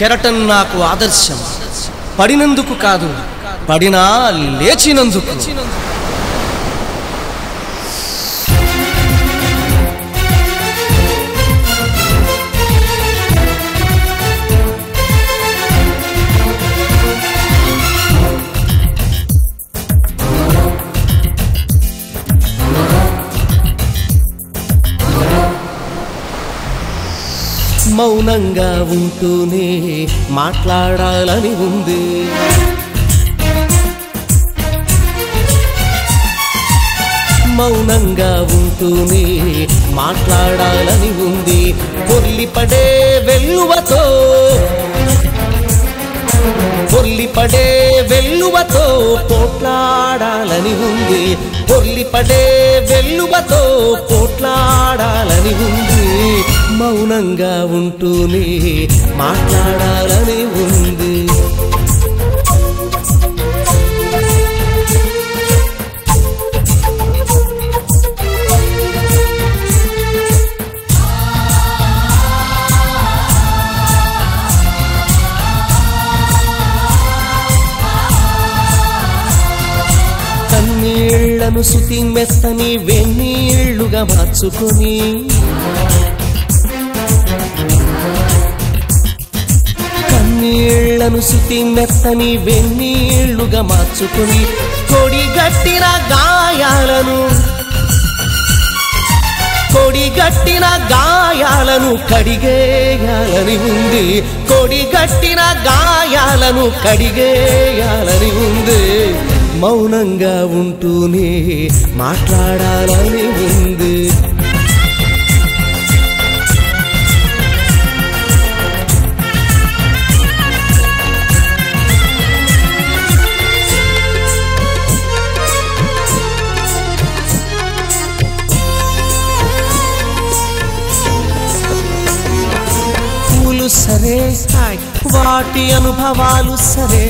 కెరటన్ నాకు ఆదర్శం పడినందుకు కాదు పడినా లేచినందుకు మౌనంగా ఉంటూనే మాట్లాడాలని ఉంది మౌనంగా ఉంటూనే మాట్లాడాలని ఉంది పొర్లిపడే వెల్లువతో పొర్లిపడే వెల్లువతో పోట్లాడాలని ఉంది పొర్లిపడే వెల్లువతో పోట్లాడాలని ఉంది మౌనంగా ఉంటూనే మాట్లాడాలని ఉంది కన్నీళ్లను శుతి మెత్తని వెన్నీళ్లుగా మార్చుకొని కన్నీళ్లను శుతి మెత్తని వెన్నీళ్లుగా మార్చుకొని కొడిగట్టిన గాయాలను కొడిగట్టిన గాయాలను కడిగేయాలని ఉంది కొడిగట్టిన గాయాలను కడిగేయాలని ఉంది మౌనంగా ఉంటూనే మాట్లాడాలని ఉంది పూలు సరే వాటి అనుభవాలు సరే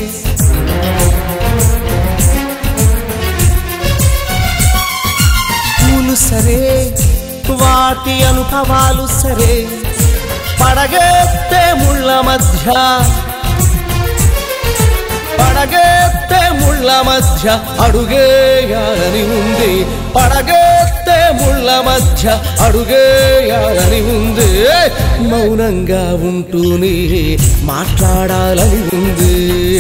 పూలు సరే వాటి అనుభవాలు సరే పడగెత్తే ముళ్ళ మధ్య పడగెత్తే ముళ్ళ మధ్య అడుగేయాలని ఉంది పడగెత్తే ముళ్ళ మధ్య అడుగేయాలని ఉంది మౌనంగా ఉంటూనే మాట్లాడాలని ఉంది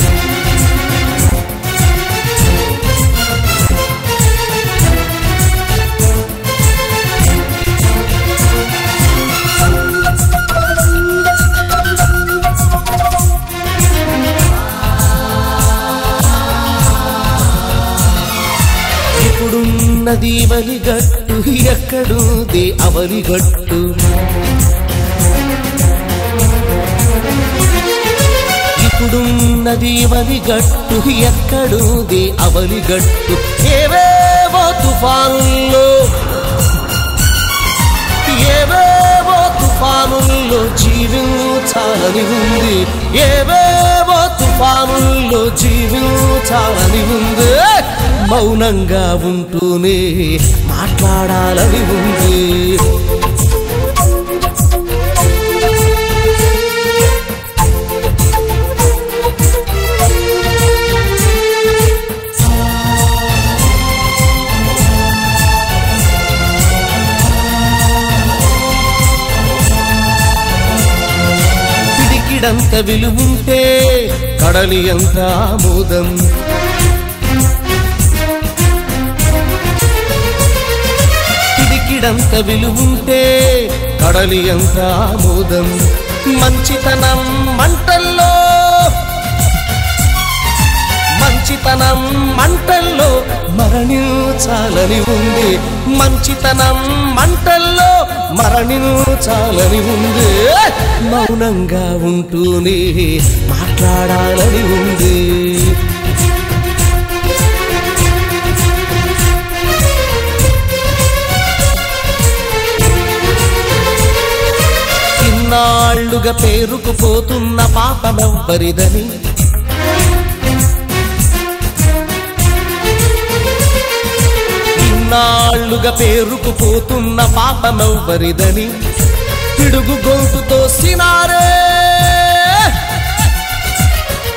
ఇప్పుడున్నది వలిగట్టు ఎక్కడుంది అవలిగట్టు ఇప్పుడున్నది వలిగట్టు ఎక్కడుంది అవలిగట్టు ఏవేవో తుఫానుల్లో ఏవేవో తుఫానుల్లో జీవించాలని ఉంది ఏవేవో తుఫానుల్లో జీవించాలని ఉంది మౌనంగా ఉంటూనే మాట్లాడాలని ఉంది పిడికిడంత విలువుంటే కడలి ఎంత ఆమోదం పిడికిడంత విలువుంటే కడలి ఎంత ఆమోదం మంచితనం మంటల్లో మంచితనం మంటల్లో మరణించాలని ఉంది మంచితనం మంటల్లో మరణించాలని ఉంది మౌనంగా ఉంటూనే మాట్లాడాలని ఉంది ఇన్నాళ్లుగా పేరుకుపోతున్న పాపమెవ్వరిదని ఇన్నాళ్లుగా పేరుకుపోతున్న పాపమెవ్వరిదని పిడుగు గొంతుతో సినారే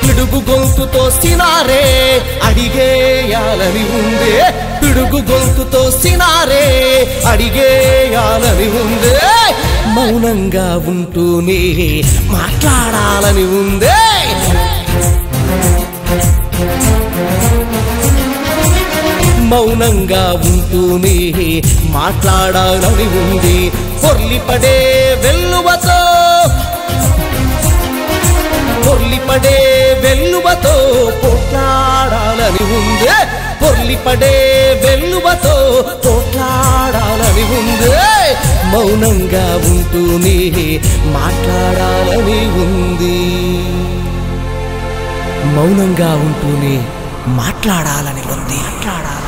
పిడుగు గొంతుతో సినారే అడిగేయాలని ఉందే పిడుగు గొంతుతో సినారే అడిగేయాలని ఉందే మౌనంగా ఉంటూనే మాట్లాడాలని ఉందే మౌనంగా ఉంటూనే మాట్లాడాలని ఉంది పొర్లిపడే వెల్లువతో పొర్లిపడే వెల్లువతో పోట్లాడాలని ఉందే పొర్లిపడే వెల్లువతో పోట్లాడాలని ఉందే మౌనంగా ఉంటూనే మాట్లాడాలని ఉంది మౌనంగా ఉంటూనే మాట్లాడాలని ఉంది మాట్లాడాలి